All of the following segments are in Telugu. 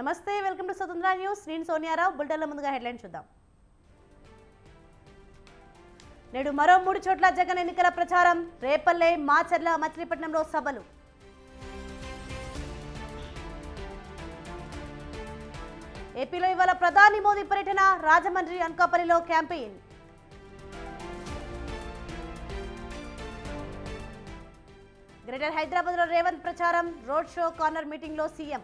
నమస్తే వెల్కమ్ టు స్వతంత్ర న్యూస్ నేను సోనియారావు బుల్టన్ల ముందుగా హెడ్లైన్ చూద్దాం నేడు మరో మూడు చోట్ల జగన్ ఎన్నికల ప్రచారం రేపల్లె మాచర్ల మచిలీపట్నంలో సభలు ఏపీలో ఇవాళ ప్రధాని మోదీ పర్యటన రాజమండ్రి అనకాపల్లిలో క్యాంపెయిన్ గ్రేటర్ హైదరాబాద్ లో రేవంత్ ప్రచారం రోడ్ షో కార్నర్ మీటింగ్ లో సీఎం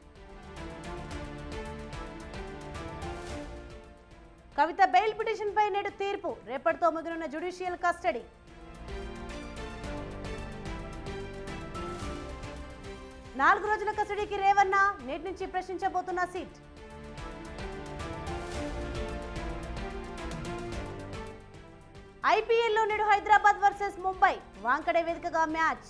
కవిత బెయిల్ పిటిషన్ పై నేడు తీర్పు రేపటితో ముగినున్న జ్యుడిషియల్ కస్టడీ నాలుగు రోజుల కస్టడీకి రేవన్న నేటి నుంచి ప్రశ్నించబోతున్న సీట్ ఐపీఎల్లో నేడు హైదరాబాద్ వర్సెస్ ముంబై వాంకడే వేదికగా మ్యాచ్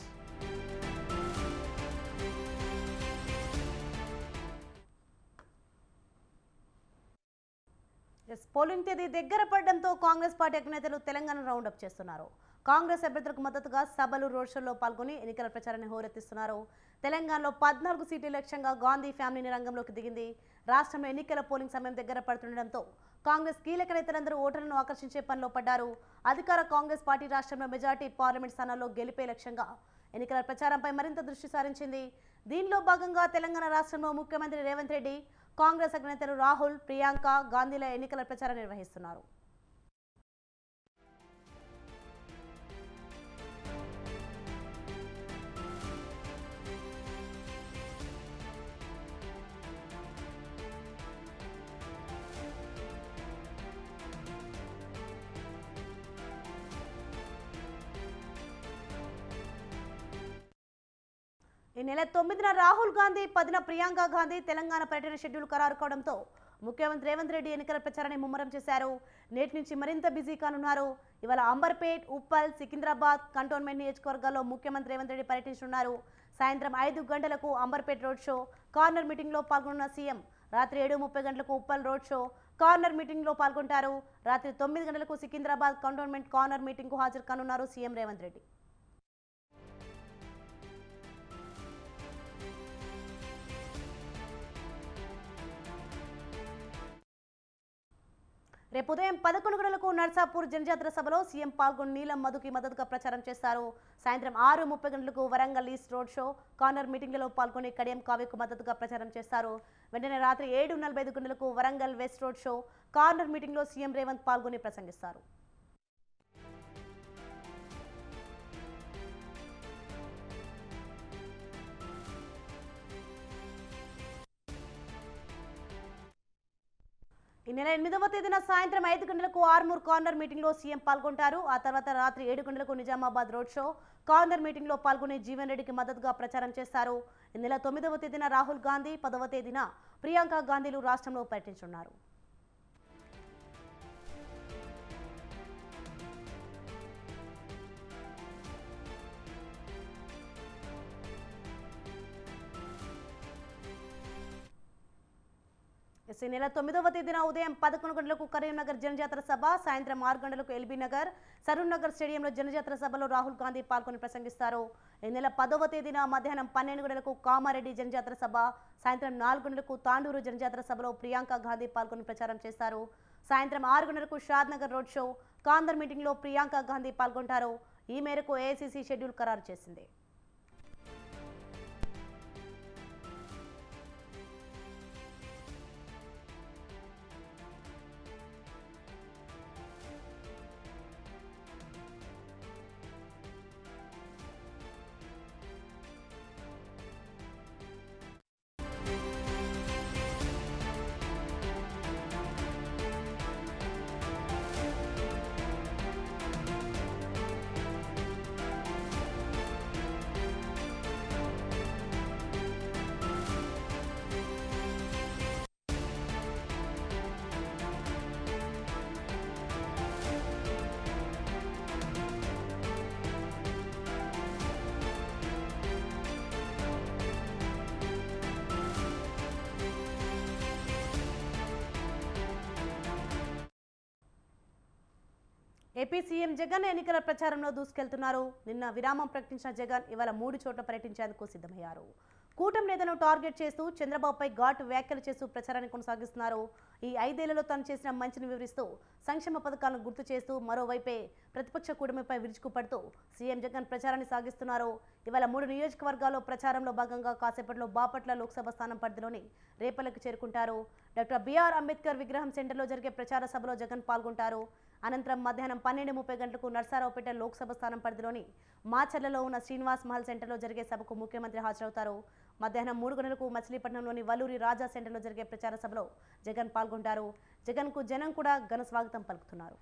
ఎస్, పోలింగ్ తేదీ దగ్గర పడడంతో కాంగ్రెస్ పార్టీ అగ్నేతలు తెలంగాణ రౌండప్ చేస్తున్నారు కాంగ్రెస్ అభ్యర్థులకు మద్దతుగా సభలు రోడ్ షోల్లో పాల్గొని ఎన్నికల ప్రచారాన్ని హోరెత్తిస్తున్నారు తెలంగాణలో పద్నాలుగు సీట్ల లక్ష్యంగా గాంధీ ఫ్యామిలీని రంగంలోకి దిగింది రాష్ట్రంలో ఎన్నికల పోలింగ్ సమయం దగ్గర పడుతుండటంతో కాంగ్రెస్ కీలక నేతలందరూ ఓటర్లను ఆకర్షించే పనిలో పడ్డారు అధికార కాంగ్రెస్ పార్టీ రాష్ట్రంలో మెజార్టీ పార్లమెంట్ స్థానాల్లో గెలిపే లక్ష్యంగా ఎన్నికల ప్రచారంపై మరింత దృష్టి సారించింది దీనిలో భాగంగా తెలంగాణ రాష్ట్రంలో ముఖ్యమంత్రి రేవంత్ రెడ్డి కాంగ్రెస్ అగ్నేతలు రాహుల్ ప్రియాంక గాంధీల ఎన్నికల ప్రచారం నిర్వహిస్తున్నారు ఈ నెల తొమ్మిదిన రాహుల్ గాంధీ పదిన ప్రియాంక గాంధీ తెలంగాణ పర్యటన షెడ్యూల్ ఖరారు కావడంతో ముఖ్యమంత్రి రేవంత్ రెడ్డి ఎన్నికల ప్రచారాన్ని ముమ్మరం చేశారు నేటి నుంచి మరింత బిజీ కానున్నారు ఇవాళ అంబర్పేట్ ఉప్పల్ సికింద్రాబాద్ కంటోన్మెంట్ నియోజకవర్గాల్లో ముఖ్యమంత్రి రేవంత్ రెడ్డి పర్యటించనున్నారు సాయంత్రం ఐదు గంటలకు అంబర్పేట్ రోడ్ షో కార్నర్ మీటింగ్లో పాల్గొన్న సీఎం రాత్రి ఏడు ముప్పై గంటలకు ఉప్పల్ రోడ్ షో కార్నర్ మీటింగ్లో పాల్గొంటారు రాత్రి తొమ్మిది గంటలకు సికింద్రాబాద్ కంటోన్మెంట్ కార్నర్ మీటింగ్కు హాజరు కానున్నారు సీఎం రేవంత్ రెడ్డి రేపు ఉదయం పదకొండు గంటలకు నర్సాపూర్ జనజాతర సభలో సీఎం పాల్గొని నీలం మధుకి మద్దతుగా ప్రచారం చేస్తారు సాయంత్రం ఆరు ముప్పై గంటలకు Warangal east road show corner మీటింగ్లలో పాల్గొని కడియం కావ్యకు మద్దతుగా ప్రచారం చేస్తారు వెంటనే రాత్రి ఏడు నలభై ఐదు గంటలకు Warangal west road show corner మీటింగ్లో సీఎం రేవంత్ పాల్గొని ప్రసంగిస్తారు ఈ నెల ఎనిమిదవ తేదీన సాయంత్రం ఐదు గంటలకు ఆర్మూర్ కార్నర్ మీటింగ్లో సీఎం పాల్గొంటారు ఆ తర్వాత రాత్రి ఏడు గంటలకు నిజామాబాద్ రోడ్ షో కార్నర్ మీటింగ్లో పాల్గొని జీవన్ రెడ్డికి మద్దతుగా ప్రచారం చేస్తారు ఈ నెల తొమ్మిదవ తేదీన రాహుల్ గాంధీ పదవ తేదీన ప్రియాంక గాంధీలు రాష్ట్రంలో పర్యటించనున్నారు ఎస్ ఈ నెల తొమ్మిదవ తేదీన ఉదయం పదకొండు గంటలకు కరీంనగర్ జనజాతర సభ సాయంత్రం ఆరు గంటలకు ఎల్బీ నగర్ సరూర్ నగర్ స్టేడియంలో జనజాతర సభలో రాహుల్ గాంధీ పాల్గొని ప్రసంగిస్తారు ఈ నెల పదవ తేదీన మధ్యాహ్నం పన్నెండు గంటలకు కామారెడ్డి జనజాతర సభ సాయంత్రం నాలుగు గంటలకు తాండూరు జనజాతర సభలో ప్రియాంక గాంధీ పాల్గొని ప్రచారం చేస్తారు సాయంత్రం ఆరు గంటలకు Shad Nagar road show corner మీటింగ్లో ప్రియాంక గాంధీ పాల్గొంటారు ఈ మేరకు ఏఐసీసీ షెడ్యూల్ ఖరారు చేసింది ఏపీ సీఎం జగన్ ఎన్నికల ప్రచారంలో దూసుకెళ్తున్నారు నిన్న విరామం ప్రకటించిన జగన్ ఇవాళ మూడు చోట్ల పర్యటించేందుకు సిద్ధమయ్యారు కూటమి నేతను టార్గెట్ చేస్తూ చంద్రబాబుపై ఘాటు వ్యాఖ్యలు చేస్తూ ప్రచారాన్ని కొనసాగిస్తున్నారు ఈ ఐదేళ్లలో తాను చేసిన మంచిని వివరిస్తూ సంక్షేమ పథకాలను గుర్తు చేస్తూ మరోవైపే ప్రతిపక్ష కూటమిపై విరుచుకుపడుతూ సీఎం జగన్ ప్రచారాన్ని సాగిస్తున్నారు ఇవాళ మూడు నియోజకవర్గాల్లో ప్రచారంలో భాగంగా కాసేపట్లో బాపట్ల లోక్సభ స్థానం పరిధిలోని రేపలకు చేరుకుంటారు డాక్టర్ బిఆర్ అంబేద్కర్ విగ్రహం సెంటర్లో జరిగే ప్రచార సభలో జగన్ పాల్గొంటారు అనంతరం మధ్యాహ్నం పన్నెండు ముప్పై గంటలకు నర్సారావుపేట లోక్సభ స్థానం పరిధిలోని మాచర్లలో ఉన్న శ్రీనివాస్ మహల్ సెంటర్లో జరిగే సభకు ముఖ్యమంత్రి హాజరవుతారు మధ్యాహ్నం మూడు గంటలకు మచిలీపట్నంలోని వల్లూరి రాజా సెంటర్లో జరిగే ప్రచార సభలో జగన్ పాల్గొంటారు జగన్కు జనం కూడా ఘన స్వాగతం పలుకుతున్నారు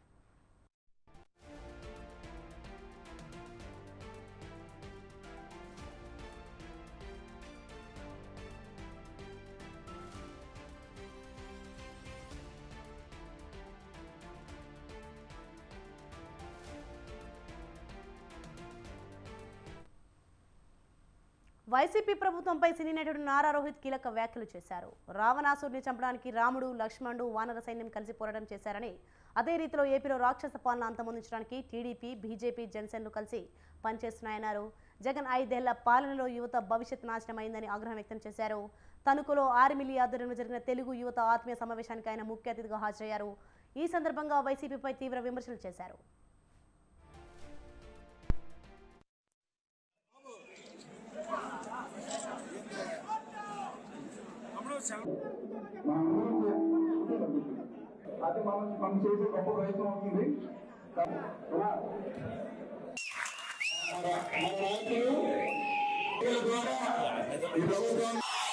వైసీపీ ప్రభుత్వంపై సినీ నటుడు నారా రోహిత్ కీలక వ్యాఖ్యలు చేశారు రావణాసుడిని చంపడానికి రాముడు లక్ష్మణుడు వానర సైన్యం కలిసి పోరాటం చేశారని అదే రీతిలో ఏపీలో రాక్షస పాలన అంతమొందించడానికి టీడీపీ బీజేపీ జనసేనలు కలిసి పనిచేస్తున్నాయన్నారు జగన్ ఐదేళ్ల పాలనలో యువత భవిష్యత్ నాశనమైందని ఆగ్రహం వ్యక్తం చేశారు తణుకులో ఆర్మిలి ఆధ్వర్యంలో జరిగిన తెలుగు యువత ఆత్మీయ సమావేశానికి ఆయన ముఖ్య అతిథిగా హాజరయ్యారు ఈ సందర్భంగా వైసీపీపై తీవ్ర విమర్శలు చేశారు అది మనం మనం చేసే గొప్ప ప్రయత్నం అవుతుంది ఎలా? మన నాయకులు వీళ్ళ ద్వారా ఈ ప్రభుత్వం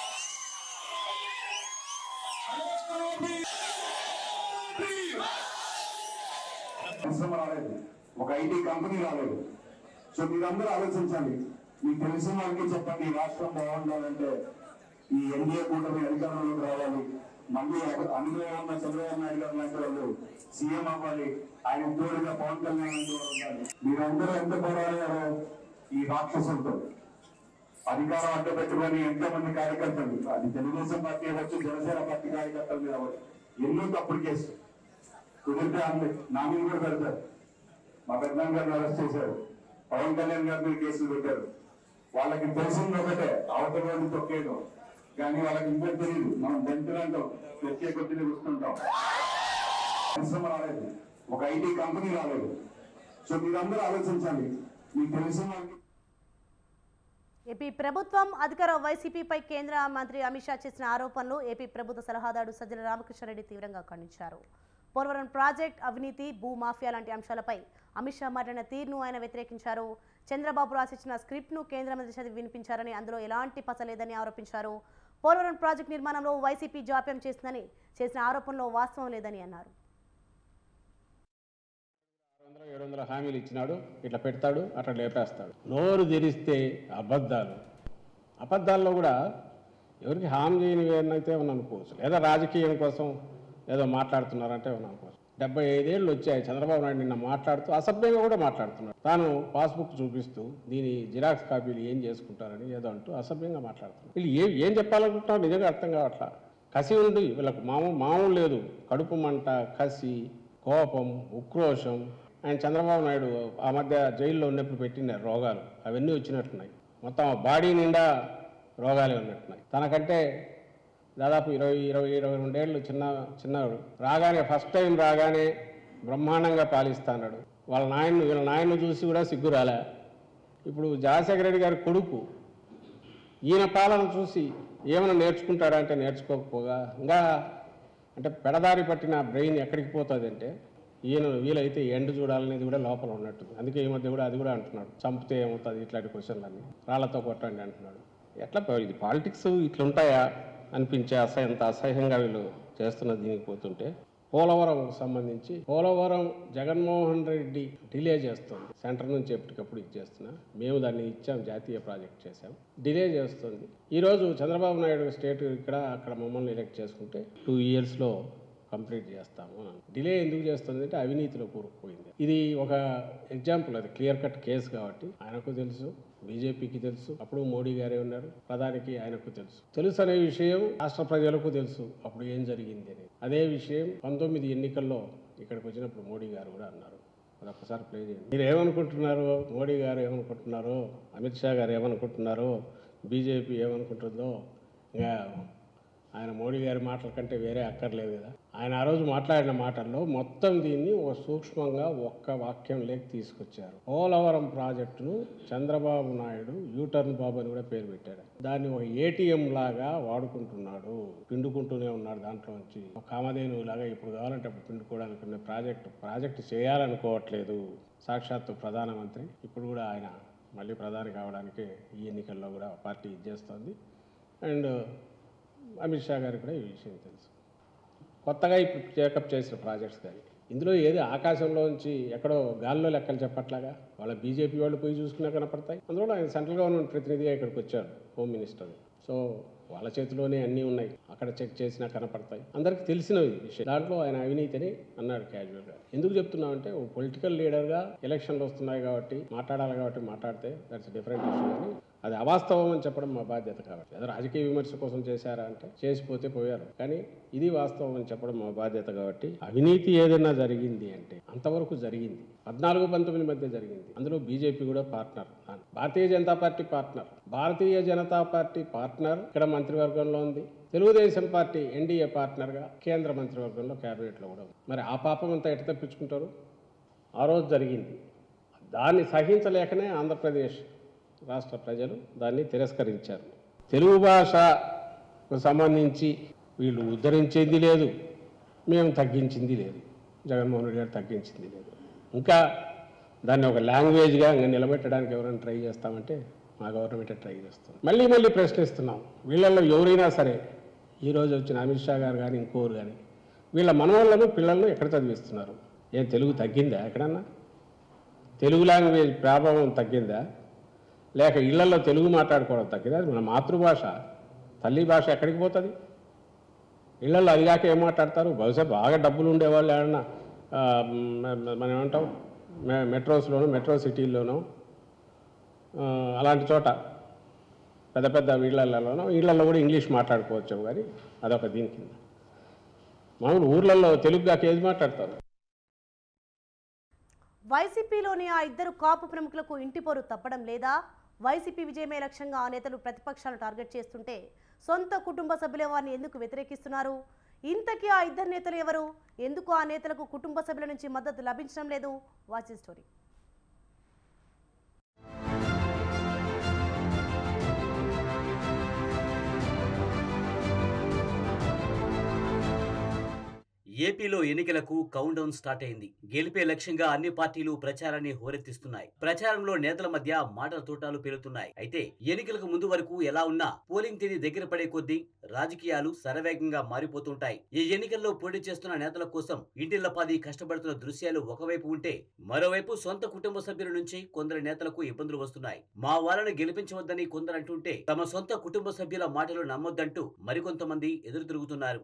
పరిశ్రమ రాలేదు ఒక ఐటీ కంపెనీ రాలేదు సో మీరందరూ ఆలోచించండి మీకు తెలిసిన వాళ్ళకి చెప్పండి ఈ రాష్ట్రం బాగుండాలంటే ఈ ఎన్డీఏ కూటమి అధికారంలోకి రావాలి మళ్ళీ ఒక- అందులో ఉన్న చంద్రబాబు నాయుడు గారు లాంటి వాళ్ళు సీఎం అవ్వాలి ఆయన తోడుగా పవన్ కళ్యాణ్ లాంటి వాళ్ళు ఉండాలి మీరందరూ ఎంత పోరాడారో ఈ రాక్షసులతో అధికారం అడ్డ పెట్టుకొని ఎంతో మంది కార్యకర్తలు అది తెలుగుదేశం పార్టీ అవ్వచ్చు జనసేన పార్టీ కార్యకర్తల మీద అవ్వచ్చు ఎన్నో తప్పుడు కేసు కుదిరితే అంతే నా మీద కూడా పెడతారు మా పెద్దనాన్న గారిని అరెస్ట్ చేశారు పవన్ కళ్యాణ్ గారి మీద కేసులు పెట్టారు వాళ్ళకి తెలిసింది ఒకటే అవతల వాడిని తొక్కేయడం కానీ వాళ్ళకి ఇంకా తెలియదు మనం దంతులంటాం తెచ్చే కొద్దిని చూస్తుంటాం పరిశ్రమ రాలేదు ఒక ఐటీ కంపెనీ రాలేదు సో మీరందరూ ఆలోచించండి మీకు తెలిసిన వాళ్ళకి ఏపీ ప్రభుత్వం అధికార వైసీపీపై కేంద్ర మంత్రి అమిత్ షా చేసిన ఆరోపణలు ఏపీ ప్రభుత్వ సలహాదారు సజ్జల రామకృష్ణారెడ్డి తీవ్రంగా ఖండించారు పోలవరం ప్రాజెక్ట్ అవినీతి భూ మాఫియా లాంటి అంశాలపై అమిత్ షా మాట్లాడిన తీరును ఆయన వ్యతిరేకించారు చంద్రబాబు రాసిచ్చిన స్క్రిప్ట్ను కేంద్ర మంత్రి చదివి వినిపించారని అందులో ఎలాంటి పసలేదని ఆరోపించారు పోలవరం ప్రాజెక్టు నిర్మాణంలో వైసీపీ జాప్యం చేసిందని చేసిన ఆరోపణలో వాస్తవం లేదని అన్నారు వందల ఏడు వందల హామీలు ఇచ్చినాడు ఇట్లా పెడతాడు అట్లా లేపేస్తాడు నోరు తెరిస్తే అబద్ధాలు అబద్ధాల్లో కూడా ఎవరికి హామీ చేయనివి అయితే ఏమన్నా అనుకోవచ్చు లేదా రాజకీయం కోసం ఏదో మాట్లాడుతున్నారంటే ఏమన్నా అనుకోవచ్చు డెబ్బై ఐదేళ్ళు వచ్చాయి చంద్రబాబు నాయుడు నిన్న మాట్లాడుతూ అసభ్యంగా కూడా మాట్లాడుతున్నాడు తాను పాస్బుక్ చూపిస్తూ దీని జిరాక్స్ కాపీలు ఏం చేసుకుంటారని ఏదో అంటూ అసభ్యంగా మాట్లాడుతున్నాడు వీళ్ళు ఏం ఏం చెప్పాలనుకుంటున్నారు నిజంగా అర్థం కావట్లా కసి ఉంది వీళ్ళకి మామూలు మామూలు లేదు కడుపు మంట కసి కోపం ఉక్రోషం ఆయన చంద్రబాబు నాయుడు ఆ మధ్య జైల్లో ఉన్నప్పుడు పెట్టిన రోగాలు అవన్నీ వచ్చినట్టున్నాయి మొత్తం ఆ బాడీ నిండా రోగాలే ఉన్నట్టున్నాయి తనకంటే దాదాపు ఇరవై ఇరవై ఇరవై రెండేళ్ళు చిన్న చిన్నవాడు రాగానే ఫస్ట్ టైం రాగానే బ్రహ్మాండంగా పాలిస్తాడు వాళ్ళ నాయన్ను వీళ్ళ నాయన్ను చూసి కూడా సిగ్గు రాలే ఇప్పుడు జగన్శేఖర రెడ్డి గారి కొడుకు ఈయన పాలన చూసి ఏమైనా నేర్చుకుంటాడా అంటే నేర్చుకోకపోగా ఇంకా అంటే పెడదారి పట్టిన బ్రెయిన్ ఎక్కడికి పోతుంది అంటే ఈయన వీలైతే ఎండ్ చూడాలనేది కూడా లోపల ఉన్నట్టు అందుకే ఈ మధ్య కూడా అది కూడా అంటున్నాడు చంపితే ఏమవుతుంది ఇట్లాంటి క్వశ్చన్లన్నీ రాళ్లతో కొట్టండి అంటున్నాడు ఎట్లా ప- ఇది పాలిటిక్స్ ఇట్లా ఉంటాయా అనిపించే అసహ్య ఎంత అసహ్యంగా వీళ్ళు చేస్తున్న దీనికి పోతుంటే పోలవరం సంబంధించి పోలవరం జగన్మోహన్ రెడ్డి డిలే చేస్తుంది సెంటర్ నుంచి ఎప్పటికప్పుడు ఇచ్చేస్తున్నా మేము దాన్ని ఇచ్చాం జాతీయ ప్రాజెక్ట్ చేశాం డిలే చేస్తుంది ఈరోజు చంద్రబాబు నాయుడు స్టేట్ ఇక్కడ అక్కడ మమ్మల్ని ఎలక్ట్ చేసుకుంటే టూ ఇయర్స్లో కంప్లీట్ చేస్తాము అని డిలే ఎందుకు చేస్తుంది అంటే అవినీతిలో కూరుకుపోయింది ఇది ఒక ఎగ్జాంపుల్ అది క్లియర్ కట్ కేసు కాబట్టి ఆయనకు తెలుసు బీజేపీకి తెలుసు అప్పుడు మోడీ గారే ఉన్నారు ప్రధానికి ఆయనకు తెలుసు తెలుసు అనే విషయం రాష్ట్ర ప్రజలకు తెలుసు అప్పుడు ఏం జరిగింది అని అదే విషయం పంతొమ్మిది ఎన్నికల్లో ఇక్కడికి వచ్చినప్పుడు మోడీ గారు కూడా అన్నారు అది ఒక్కసారి ప్లే చేయండి మీరు ఏమనుకుంటున్నారు మోడీ గారు ఏమనుకుంటున్నారు అమిత్ షా గారు ఏమనుకుంటున్నారు బీజేపీ ఏమనుకుంటుందో ఇంకా ఆయన మోడీ గారి మాటల కంటే వేరే అక్కర్లేదు కదా ఆయన ఆ రోజు మాట్లాడిన మాటల్లో మొత్తం దీన్ని ఒక సూక్ష్మంగా ఒక్క వాక్యం లేక తీసుకొచ్చారు పోలవరం ప్రాజెక్టును చంద్రబాబు నాయుడు యూటర్న్ బాబు అని కూడా పేరు పెట్టాడు దాన్ని ఒక ఏటీఎం లాగా వాడుకుంటున్నాడు పిండుకుంటూనే ఉన్నాడు దాంట్లోంచి ఒక కామధేను లాగా ఇప్పుడు కావాలంటే అప్పుడు పిండుకోవడానికి ఉన్న ప్రాజెక్టు ప్రాజెక్టు చేయాలనుకోవట్లేదు సాక్షాత్తు ప్రధానమంత్రి ఇప్పుడు కూడా ఆయన మళ్ళీ ప్రధాని కావడానికి ఈ ఎన్నికల్లో కూడా పార్టీ ఇచ్చేస్తోంది అండ్ అమిత్ షా గారికి కూడా ఈ విషయం తెలుసు కొత్తగా ఇప్పుడు టేకప్ చేసిన ప్రాజెక్ట్స్ కానీ ఇందులో ఏది ఆకాశంలోంచి ఎక్కడో గాల్లో లెక్కలు చెప్పట్లాగా వాళ్ళ బీజేపీ వాళ్ళు పోయి చూసుకున్నా కనపడతాయి అందులో ఆయన సెంట్రల్ గవర్నమెంట్ ప్రతినిధిగా ఇక్కడికి వచ్చారు హోమ్ మినిస్టర్ సో వాళ్ళ చేతిలోనే అన్నీ ఉన్నాయి అక్కడ చెక్ చేసినా కనపడతాయి అందరికీ తెలిసిన విషయం దాంట్లో ఆయన అవినీతిని అన్నాడు క్యాజువల్గా ఎందుకు చెప్తున్నామంటే ఓ పొలిటికల్ లీడర్గా ఎలక్షన్లు వస్తున్నాయి కాబట్టి మాట్లాడాలి కాబట్టి మాట్లాడితే దట్స్ డిఫరెంట్ ఇష్యూ అని అది అవాస్తవం అని చెప్పడం మా బాధ్యత కాబట్టి ఏదో రాజకీయ విమర్శ కోసం చేశారా అంటే చేసిపోతే పోయారు కానీ ఇది వాస్తవం అని చెప్పడం మా బాధ్యత కాబట్టి అవినీతి ఏదైనా జరిగింది అంటే అంతవరకు జరిగింది పద్నాలుగు పంతొమ్మిది మధ్య జరిగింది అందులో బీజేపీ కూడా partner Bharatiya Janata party partner Bharatiya Janata party partner ఇక్కడ మంత్రివర్గంలో ఉంది తెలుగుదేశం పార్టీ ఎన్డీఏ పార్ట్నర్గా కేంద్ర మంత్రివర్గంలో క్యాబినెట్లో కూడా ఉంది మరి ఆ పాపం అంతా ఎట తప్పించుకుంటారు ఆ రోజు జరిగింది దాన్ని సహించలేకనే ఆంధ్రప్రదేశ్ రాష్ట్ర ప్రజలు దాన్ని తిరస్కరించారు తెలుగు భాషకు సంబంధించి వీళ్ళు ఉద్ధరించింది లేదు మేము తగ్గించింది లేదు జగన్మోహన్ రెడ్డి గారు తగ్గించింది లేదు ఇంకా దాన్ని ఒక లాంగ్వేజ్గా ఇంకా నిలబెట్టడానికి ఎవరైనా ట్రై చేస్తామంటే మా గవర్నమెంట్ ట్రై చేస్తాం మళ్ళీ మళ్ళీ ప్రశ్నిస్తున్నాం వీళ్ళల్లో ఎవరైనా సరే ఈరోజు వచ్చిన అమిత్ షా గారు కానీ ఇంకోరు కానీ వీళ్ళ మనవాళ్ళను పిల్లలను ఎక్కడ చదివిస్తున్నారు ఏం తెలుగు తగ్గిందా ఎక్కడన్నా తెలుగు లాంగ్వేజ్ ప్రాభావం తగ్గిందా లేక ఇళ్లలో తెలుగు మాట్లాడుకోవడం తగ్గిందా అది మన మాతృభాష తల్లి భాష ఎక్కడికి పోతుంది ఇళ్లలో అది కాక ఏం మాట్లాడతారు బహుశా బాగా డబ్బులు ఉండేవాళ్ళు ఏమన్నా ఆ, మ- మనం ఏమంటాం మె మెట్రోస్లోనూ మెట్రో సిటీల్లోనూ ఆ, అలాంటి చోట పెద్ద పెద్ద వీళ్ళలోనూ వీళ్ళల్లో కూడా ఇంగ్లీష్ మాట్లాడుకోవచ్చు కానీ అదొక దీని కింద మామూలు ఊర్లలో తెలుగు కాక ఏది మాట్లాడతారు వైసీపీలోని ఆ ఇద్దరు కాపు ప్రముఖులకు ఇంటి పోరు తప్పడం లేదా వైసీపీ విజయమే లక్ష్యంగా ఆ నేతలు ప్రతిపక్షాలను టార్గెట్ చేస్తుంటే సొంత కుటుంబ సభ్యులే వారిని ఎందుకు వ్యతిరేకిస్తున్నారు ఇంతకీ ఆ ఇద్దరు నేతలు ఎవరు ఎందుకు ఆ నేతలకు కుటుంబ సభ్యుల నుంచి మద్దతు లభించడం లేదు వాచ్ ఈ స్టోరీ ఏపీలో ఎన్నికలకు కౌంట్ డౌన్ స్టార్ట్ అయింది గెలిపే లక్ష్యంగా అన్ని పార్టీలు ప్రచారాన్ని హోరెత్తిస్తున్నాయి ప్రచారంలో నేతల మధ్య మాటల తోటాలు పేలుతున్నాయి అయితే ఎన్నికలకు ముందు వరకు ఎలా ఉన్నా పోలింగ్ తేదీ దగ్గర పడే కొద్దీ రాజకీయాలు శరవేగంగా మారిపోతుంటాయి ఈ ఎన్నికల్లో పోటీ చేస్తున్న నేతల కోసం ఇంటిల్లపాది కష్టపడుతున్న దృశ్యాలు ఒకవైపు ఉంటే మరోవైపు సొంత కుటుంబ సభ్యుల నుంచి కొందరు నేతలకు ఇబ్బందులు వస్తున్నాయి మా వాళ్ళని గెలిపించవద్దని కొందరు అంటుంటే తమ సొంత కుటుంబ సభ్యుల మాటలు నమ్మొద్దంటూ మరికొంతమంది ఎదురు తిరుగుతున్నారు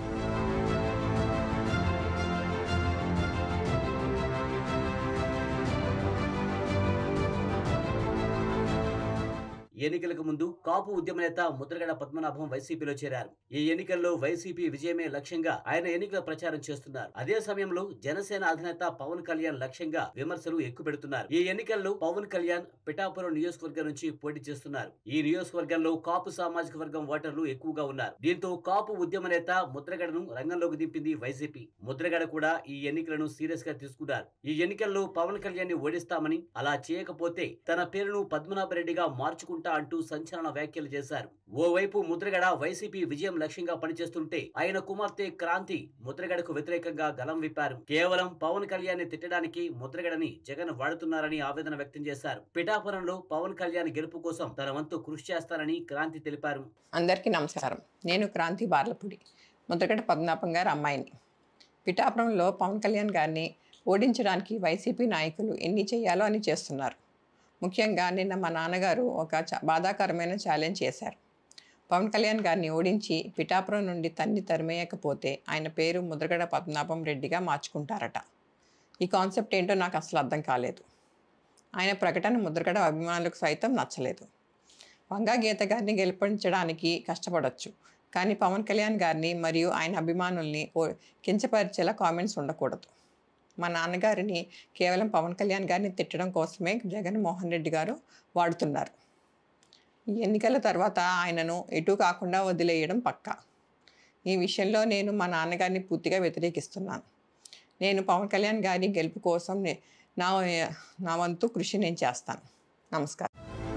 ఎన్నికలకు ముందు కాపు ఉద్యమ నేత ముద్రగడ పద్మనాభం వైసీపీలో చేరారు ఈ ఎన్నికల్లో వైసీపీ విజయమే లక్ష్యంగా ఆయన ఎన్నికల ప్రచారం చేస్తున్నారు అదే సమయంలో జనసేన అధినేత పవన్ కళ్యాణ్ లక్ష్యంగా విమర్శలు ఎక్కుపెడుతున్నారు ఈ ఎన్నికల్లో పవన్ కళ్యాణ్ పిఠాపురం నియోజకవర్గం నుంచి పోటీ చేస్తున్నారు ఈ నియోజకవర్గంలో కాపు సామాజిక వర్గం ఓటర్లు ఎక్కువగా ఉన్నారు దీంతో కాపు ఉద్యమ నేత ముద్రగడను రంగంలోకి దింపింది వైసీపీ ముద్రగడ కూడా ఈ ఎన్నికలను సీరియస్ గా తీసుకున్నారు ఈ ఎన్నికల్లో పవన్ కళ్యాణ్ ని ఓడిస్తామని అలా చేయకపోతే తన పేరును పద్మనాభరెడ్డిగా మార్చుకుంటా అంటూ సంచలన వ్యాఖ్యలు చేశారు ఓవైపు ముద్రగడ వైసీపీ విజయం లక్ష్యంగా పనిచేస్తుంటే ఆయన కుమార్తె క్రాంతి ముద్రగడకు వ్యతిరేకంగా గలం విప్పారు కేవలం పవన్ కళ్యాణ్ ని తిట్టడానికి ముద్రగడని జగన్ వాడుతున్నారని ఆవేదన వ్యక్తం చేశారు పిఠాపురంలో పవన్ కళ్యాణ్ గెలుపు కోసం తన వంతు కృషి చేస్తారని క్రాంతి తెలిపారు అందరికీ నమస్కారం నేను క్రాంతి బార్లపూడి ముద్రగడ పద్మనాభం గారి అమ్మాయిని పిఠాపురంలో పవన్ కళ్యాణ్ గారిని ఓడించడానికి వైసీపీ నాయకులు ఎన్ని చేయాలో అని చేస్తున్నారు ముఖ్యంగా నిన్న మా నాన్నగారు ఒక చ- బాధాకరమైన ఛాలెంజ్ చేశారు పవన్ కళ్యాణ్ గారిని ఓడించి పిఠాపురం నుండి తన్ని తరిమేయకపోతే ఆయన పేరు ముద్రగడ పద్మనాభం రెడ్డిగా మార్చుకుంటారట ఈ కాన్సెప్ట్ ఏంటో నాకు అసలు అర్థం కాలేదు ఆయన ప్రకటన ముద్రగడ అభిమానులకు సైతం నచ్చలేదు వంగా గీత గారిని గెలిపించడానికి కష్టపడొచ్చు కానీ పవన్ కళ్యాణ్ గారిని మరియు ఆయన అభిమానుల్ని ఓ కించపరిచేలా కామెంట్స్ ఉండకూడదు మా నాన్నగారిని కేవలం పవన్ కళ్యాణ్ గారిని తిట్టడం కోసమే జగన్మోహన్ రెడ్డి గారు వాడుతున్నారు ఈ ఎన్నికల తర్వాత ఆయనను ఎటు కాకుండా వదిలేయడం పక్కా ఈ విషయంలో నేను మా నాన్నగారిని పూర్తిగా వ్యతిరేకిస్తున్నాను నేను పవన్ కళ్యాణ్ గారి గెలుపు కోసం నే- నా నా వంతు కృషి నేను చేస్తాను నమస్కారం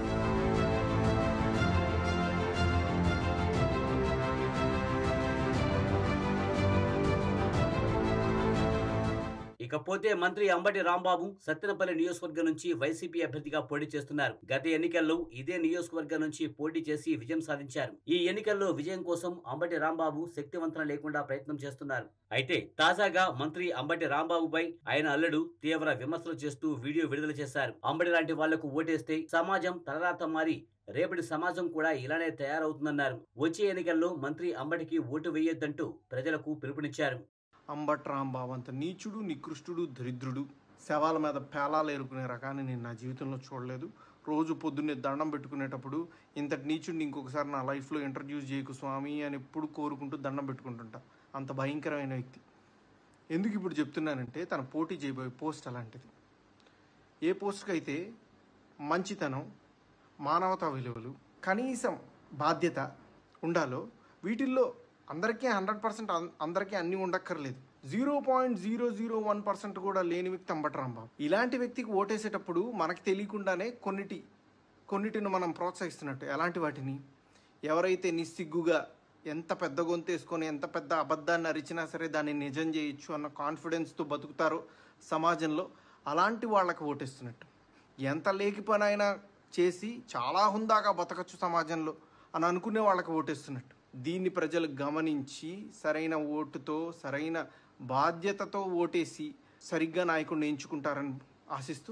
ఇకపోతే మంత్రి అంబటి రాంబాబు సత్తెనపల్లి నియోజకవర్గం నుంచి వైసీపీ అభ్యర్థిగా పోటీ చేస్తున్నారు గత ఎన్నికల్లో ఇదే నియోజకవర్గం నుంచి పోటీ చేసి విజయం సాధించారు ఈ ఎన్నికల్లో విజయం కోసం అంబటి రాంబాబు శక్తివంతన లేకుండా ప్రయత్నం చేస్తున్నారు అయితే తాజాగా మంత్రి అంబటి రాంబాబుపై ఆయన అల్లుడు తీవ్ర విమర్శలు చేస్తూ వీడియో విడుదల చేశారు అంబటి లాంటి వాళ్లకు ఓటేస్తే సమాజం తలరాత మారి రేపటి సమాజం కూడా ఇలానే తయారవుతుందన్నారు వచ్చే ఎన్నికల్లో మంత్రి అంబటికి ఓటు వేయొద్దంటూ ప్రజలకు పిలుపునిచ్చారు అంబట్ రాంబాబు అంత నీచుడు నికృష్టుడు దరిద్రుడు శవాల మీద పేలాలు ఏరుకునే రకాన్ని నేను నా జీవితంలో చూడలేదు రోజు పొద్దున్నే దండం పెట్టుకునేటప్పుడు ఇంతటి నీచుడిని ఇంకొకసారి నా లైఫ్లో ఇంట్రడ్యూస్ చేయకు స్వామి అని ఎప్పుడు కోరుకుంటూ దండం పెట్టుకుంటుంటా అంత భయంకరమైన వ్యక్తి ఎందుకు ఇప్పుడు చెప్తున్నానంటే తన పోటీ చేయబోయే పోస్ట్ అలాంటిది ఏ పోస్ట్కి అయితే మంచితనం మానవతా విలువలు కనీసం బాధ్యత ఉండాలో వీటిల్లో అందరికీ హండ్రెడ్ పర్సెంట్ అందరికీ అన్నీ ఉండక్కర్లేదు zero point zero zero one percent కూడా లేని వ్యక్తి అంబటరాంబాబు ఇలాంటి వ్యక్తికి ఓటేసేటప్పుడు మనకు తెలియకుండానే కొన్నిటి కొన్నిటిని మనం ప్రోత్సహిస్తున్నట్టు ఎలాంటి వాటిని ఎవరైతే నిస్సిగ్గుగా ఎంత పెద్ద గొంతు వేసుకొని ఎంత పెద్ద అబద్ధాన్ని అరిచినా సరే దాన్ని నిజం చేయొచ్చు అన్న కాన్ఫిడెన్స్తో బతుకుతారో సమాజంలో అలాంటి వాళ్ళకి ఓటేస్తున్నట్టు ఎంత లేకి పని అయినా చేసి చాలా హుందాగా బతకచ్చు సమాజంలో అని అనుకునే వాళ్ళకి ఓటేస్తున్నట్టు దీన్ని ప్రజలు గమనించి సరైన ఓటుతో సరైన బాధ్యతతో ఓటేసి సరిగ్గా నాయకుడిని ఎంచుకుంటారని ఆశిస్తూ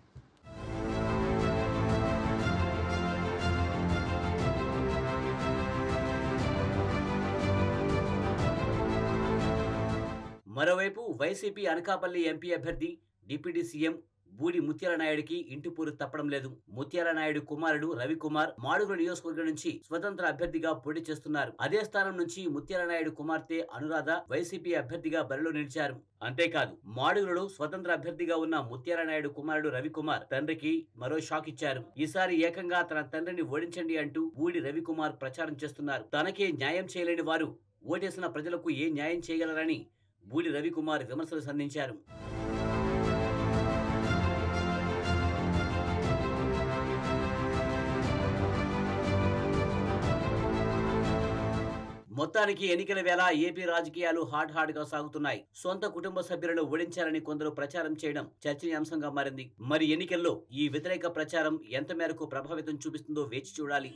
మరోవైపు వైసీపీ అనకాపల్లి ఎంపీ అభ్యర్థి డిప్యూటీ సీఎం బూడి ముత్యాల నాయుడికి ఇంటిపూరు తప్పడం లేదు ముత్యాల నాయుడు కుమారుడు రవికుమార్ మాడుగుల నియోజకవర్గం నుంచి స్వతంత్ర అభ్యర్థిగా పోటీ చేస్తున్నారు అదే స్థానం నుంచి ముత్యాల నాయుడు కుమార్తె అనురాధ వైసీపీ అభ్యర్థిగా బరిలో నిలిచారు అంతేకాదు మాడుగులలో స్వతంత్ర అభ్యర్థిగా ఉన్న ముత్యాల నాయుడు కుమారుడు రవికుమార్ తండ్రికి మరో షాక్ ఇచ్చారు ఈసారి ఏకంగా తన తండ్రిని ఓడించండి అంటూ బూడి రవికుమార్ ప్రచారం చేస్తున్నారు తనకే న్యాయం చేయలేని వారు ఓటేసిన ప్రజలకు ఏ న్యాయం చేయగలరని బూడి రవికుమార్ విమర్శలు సంధించారు మొత్తానికి ఎన్నికల వేళ ఏపీ రాజకీయాలు హాట్ హాట్ గా సాగుతున్నాయి సొంత కుటుంబ సభ్యులను ఓడించాలని కొందరు ప్రచారం చేయడం చర్చనీయాంశంగా మారింది మరి ఎన్నికల్లో ఈ వ్యతిరేక ప్రచారం ఎంత మేరకు ప్రభావితం చూపిస్తుందో వేచి చూడాలి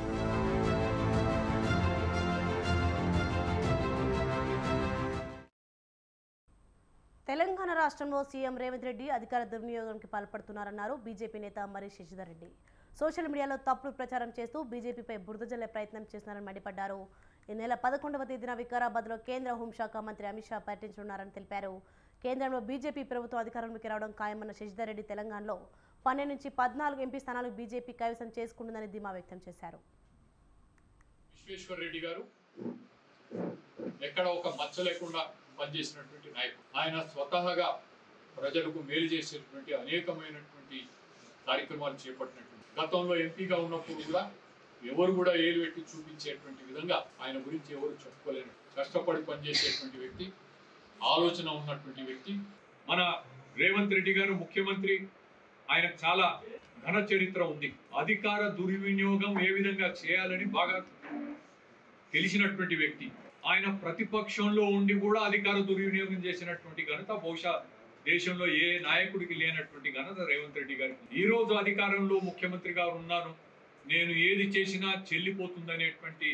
తెలంగాణ రాష్ట్రంలో సీఎం రేవంత్ రెడ్డి అధికార దుర్వినియోగానికి పాల్పడుతున్నారన్నారు బీజేపీ నేత మరి శశిధర్ రెడ్డి సోషల్ మీడియాలో తప్పుడు ప్రచారం చేస్తూ బీజేపీపై బురద జల్లే ప్రయత్నం చేస్తున్నారని మండిపడ్డారు ఈ నెల పదకొండవ తేదీన వికారాబాద్లో కేంద్ర హోంశాఖ మంత్రి అమిత్ షా పర్యటించనున్నారని తెలిపారు కేంద్రంలో బీజేపీ ప్రభుత్వం అధికారంలోకి రావడం ఖాయమన్న శశిధర్ రెడ్డి తెలంగాణలో పన్నెండు నుంచి పద్నాలుగు ఎంపీ స్థానాలు బీజేపీ కైవసం చేసుకుంటుందని ధీమా వ్యక్తం చేశారు విశ్వేశ్వర్ రెడ్డి గారు ఎక్కడ ఒక మచ్చ లేకుండా పనిచేసినటువంటి నాయకుడు ఆయన స్వతహాగా ప్రజలకు మేలు చేసేటువంటి అనేకమైనటువంటి కార్యక్రమాలు చేపట్టినటువంటి గతంలో ఎంపీగా ఉన్నప్పుడు కూడా ఎవరు కూడా ఏలు పెట్టి చూపించేటువంటి విధంగా ఆయన గురించి ఎవరు చెప్పుకోలేరు కష్టపడి పనిచేసేటువంటి వ్యక్తి ఆలోచన ఉన్నటువంటి వ్యక్తి మన రేవంత్ రెడ్డి గారు ముఖ్యమంత్రి ఆయన చాలా ఘన చరిత్ర ఉంది అధికార దుర్వినియోగం ఏ విధంగా చేయాలని బాగా తెలిసినటువంటి వ్యక్తి ఆయన ప్రతిపక్షంలో ఉండి కూడా అధికార దుర్వినియోగం చేసినటువంటి ఘనత బహుశా దేశంలో ఏ నాయకుడికి లేనటువంటి ఘనత రేవంత్ రెడ్డి గారికి ఈ రోజు అధికారంలో ముఖ్యమంత్రిగా ఉన్నాను నేను ఏది చేసినా చెల్లిపోతుందనేటువంటి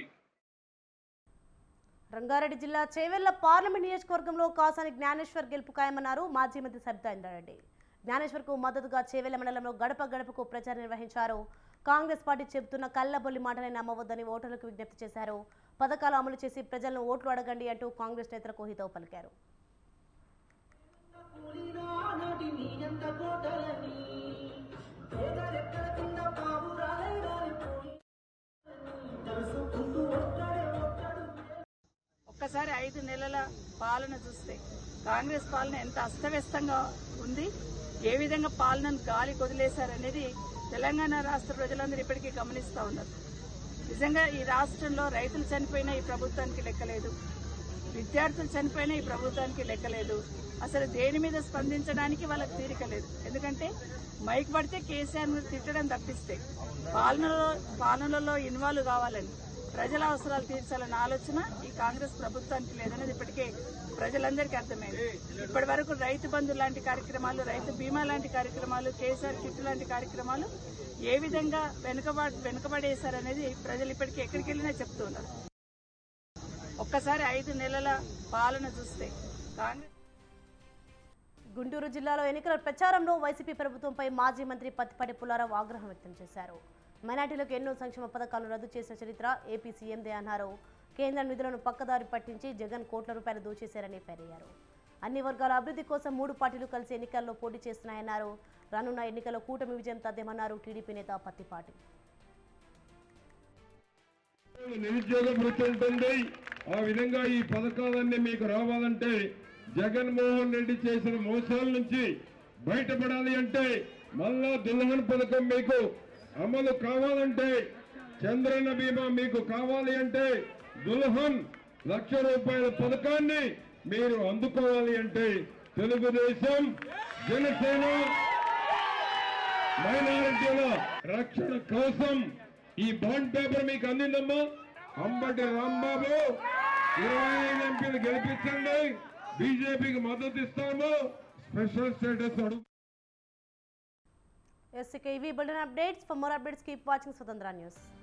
రంగారెడ్డి జిల్లా చేవెళ్ల పార్లమెంట్ నియోజకవర్గంలో కాసాని జ్ఞానేశ్వర్ గెలుపు ఖాయమన్నారు మాజీ మంత్రి సబితా ఇంద్రారెడ్డి జ్ఞానేశ్వర్కు మద్దతుగా చేవెళ్ల మండలంలో గడప గడపకు ప్రచారం నిర్వహించారు కాంగ్రెస్ పార్టీ చెబుతున్న కళ్ళబొల్లి మాటనే నమ్మవద్దని ఓటర్లకు విజ్ఞప్తి చేశారు పథకాలు అమలు చేసి ప్రజలను ఓట్లు అడగండి అంటూ కాంగ్రెస్ నేతలకు హితవు పలికారు నాటి నీ ఎంత కోటలని పేదరెక్కడ కింద బాబు రాలేదని పోయి తెలుసుకుంటూ ఒక్కడే ఒక్కడు ఒక్కసారి ఐదు నెలల పాలన చూస్తే కాంగ్రెస్ పాలన ఎంత అస్తవ్యస్తంగా ఉంది ఏ విధంగా పాలనను గాలి వదిలేశారనేది తెలంగాణ రాష్ట్ర ప్రజలందరూ ఇప్పటికీ గమనిస్తూ ఉన్నారు నిజంగా ఈ రాష్ట్రంలో రైతులు చనిపోయినా ఈ ప్రభుత్వానికి లెక్కలేదు విద్యార్థులు చనిపోయినా ఈ ప్రభుత్వానికి లెక్కలేదు అసలు దేని మీద స్పందించడానికి వాళ్ళకి తీరిక లేదు ఎందుకంటే మైక్ పడితే కేసీఆర్ మీద తిట్టడం తప్పిస్తే పాలనలో పాలనలో ఇన్వాల్వ్ కావాలని ప్రజల అవసరాలు తీర్చాలన్న ఆలోచన ఈ కాంగ్రెస్ ప్రభుత్వానికి లేదనేది ఇప్పటికే ప్రజలందరికీ అర్థమైంది ఇప్పటి వరకు రైతు బంధు లాంటి కార్యక్రమాలు రైతు బీమా లాంటి కార్యక్రమాలు కేసీఆర్ కిట్ లాంటి కార్యక్రమాలు ఏ విధంగా వెనుకబా వెనుకబడేశారనేది ప్రజలు ఇప్పటికీ ఎక్కడికి వెళ్ళినా చెప్తూ ఉన్నారు ఒక్కసారి ఐదు నెలల పాలన చూస్తే కాంగ్రెస్ గుంటూరు జిల్లాలో ఎన్నికల ప్రచారంలో వైసీపీ ప్రభుత్వంపై మాజీ మంత్రి పత్తిపాటి పుల్లారావు ఆగ్రహం వ్యక్తం చేశారు మైనార్టీలకు ఎన్నో సంక్షేమ పథకాలను రద్దు చేసిన చరిత్ర ఏపీ సీఎందే అన్నారు కేంద్ర నిధులను పక్కదారి పట్టించి జగన్ కోట్ల రూపాయలు దోచేశారని ఫైరయ్యారు అన్ని వర్గాల అభివృద్ధి కోసం మూడు పార్టీలు కలిసి ఎన్నికల్లో పోటీ చేస్తున్నాయన్నారు రానున్న ఎన్నికల్లో కూటమి విజయం తథ్యమన్నారు టీడీపీ నేత పత్తిపాటి నిరుద్యోగ వృత్తి ఉంటుంది ఆ విధంగా ఈ పథకాలన్నీ మీకు రావాలంటే జగన్మోహన్ రెడ్డి చేసిన మోసాల నుంచి బయటపడాలి అంటే మళ్ళా దుల్హన్ పథకం మీకు అమలు కావాలంటే చంద్రన్న బీమా మీకు కావాలి అంటే దుల్హన్ లక్ష రూపాయల పథకాన్ని మీరు అందుకోవాలి అంటే తెలుగుదేశం జనసేన మైనారిటీల రక్షణ కోసం ఈ బాండ్ పేపర్ మీకు అందిందమ్మా అంబటి రాంబాబు ఇరవై ఐదు ఎంపీలు గెలిపించండి బీజేపీకి మద్దతు ఇస్తాము స్పెషల్ స్టేటస్ అడుగు ఎస్ ఇక ఇవి bulletin updates for more updates keep watching Swatantra news